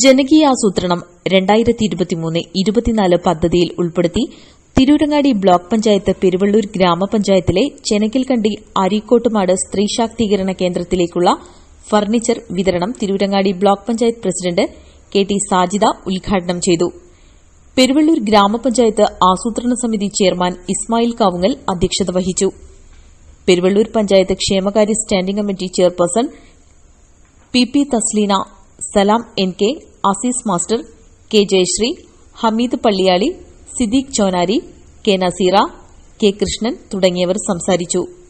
ജനകീയാസൂത്രണം രണ്ടായിരത്തി ഇരുപത്തിമൂന്ന് ഇരുപത്തിനാല് പദ്ധതിയിൽ ഉൾപ്പെടുത്തി തിരൂരങ്ങാടി ബ്ലോക്ക് പഞ്ചായത്ത് പെരുവള്ളൂർ ഗ്രാമപഞ്ചായത്തിലെ ചെനക്കിൽക്കണ്ടി അരീക്കോട്ടുമാട് സ്ത്രീ ശാക്തീകരണ കേന്ദ്രത്തിലേക്കുള്ള ഫർണിച്ചർ വിതരണം Tirurangadi block panchayat president K T Sajida ഉദ്ഘാടനം ചെയ്തു പെരുവള്ളൂർ ഗ്രാമപഞ്ചായത്ത് ആസൂത്രണ സമിതി ചെയർമാൻ ഇസ്മായിൽ കാവുങ്ങൽ അധ്യക്ഷത വഹിച്ചു പെരുവള്ളൂർ പഞ്ചായത്ത് ക്ഷേമകാര്യ standing committee chairperson P P Thasleena Salam N K Azeez master K Jayasree Hameed Palliyali Siddique Chonari K Naseera K Krishnan തുടങ്ങിയവർ സംസാരിച്ചു